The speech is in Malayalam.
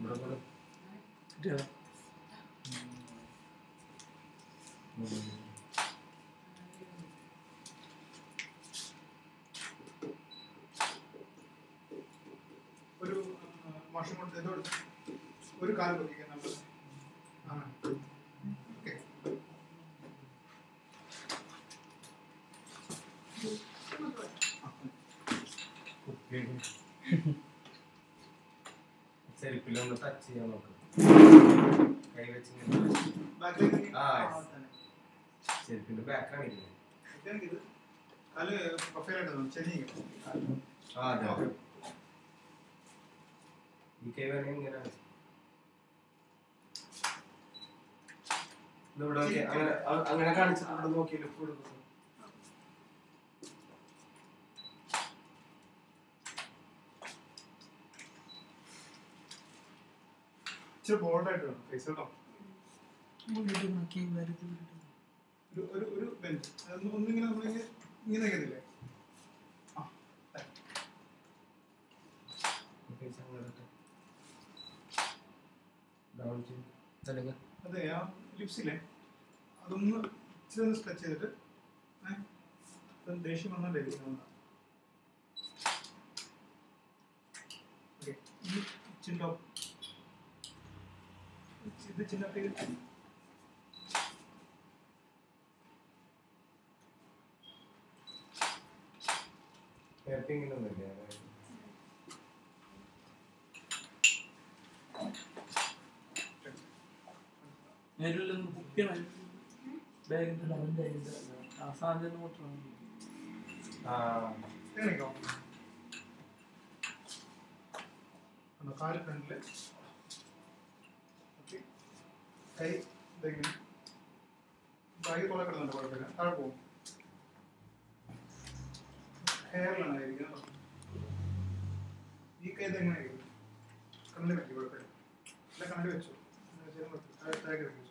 ഇവിടെ കൂടെ കിട്ടിയോ? ഒരു വർഷം കൊണ്ട് ഇതോട് ഒരു കാല് പൊട്ടിക്കാൻ നമ്മൾ ആ ഓക്കെ ചെരുപ്പിലൊന്ന് ടച്ച് ചെയ്യാൻ നോക്ക് കൈ വെച്ച് ബാക്കിലേക്ക് ആ, ആ, yes. തന്നെ. ചെരുപ്പിന്റെ ബാക്കാണ് ഇരിക്കുന്നത് ഇതെനിക്ക് ഇത് കാല് പ്രൊഫൈലായിട്ട് തോന്നും ചെരിഞ്ഞിരിക്കും ആ അതെ ഈ കൈ വേണമെങ്കിൽ ഇങ്ങനെ ഇത് ഇവിടെ നോക്കിയേ. അങ്ങനെ അ- അങ്ങനെ കാണിച്ചിട്ട് ഇവിടെ നോക്കിയല്ലോ ഇവിടെ നോക്ക്. ഇച്ചിരി ബോൾഡായിട്ട് വേണം ഫേസ് കേട്ടോ മുകളിലോട്ട് നോക്കി വലുത് വലുത്. ഒരു ഒരു ഒരു ബെഞ്ച് അതൊന്ന് ഒന്നിങ്ങനെ നമ്മളിങ്ങനെ ഇങ്ങനെ നിൽക്കുന്നില്ലേ ആ ഈ face അങ്ങനെ ഇട്ട്. Down ചെയ്യ്. തലങ്ങ്. അതെ ആ ലിപ്സില്ലേ അതൊന്ന് ഇച്ചിരി ഒന്ന് സ്ട്രെച്ച് ചെയ്തിട്ട് ഏഹ് ഇപ്പം ദേഷ്യം വന്നാലേ ഇരിക്കുന്നത് ഓക്കെ ഈ ചിന്തോ ഇത് ചിന്നപ്പേ Hairpin ഇങ്ങനെ ഒന്നുമില്ലേ? അതായത് നേരിലൊന്ന് പൊക്കിയാണ് ബാഗിന്റെ അവൻ്റെ ഇത് ആ സാധനം നോട്ടണം ആ എങ്ങനെയൊക്കെ ഒന്ന് കാല് ഫ്രണ്ടില് ഓക്കെ കൈ ഇതെങ്ങനെ ബാഗ് കൊള്ള കിടന്നുണ്ട് കുഴപ്പമില്ല താഴെ പോകും ഹെയറിലാണ് ഇരിക്കുന്നത് ഈ കൈ ഇതെങ്ങനെ കണ്ണിൽ വെക്കും കുഴപ്പമില്ല അല്ല കണ്ണിൽ വെച്ചു താഴെ താഴെ വെച്ചു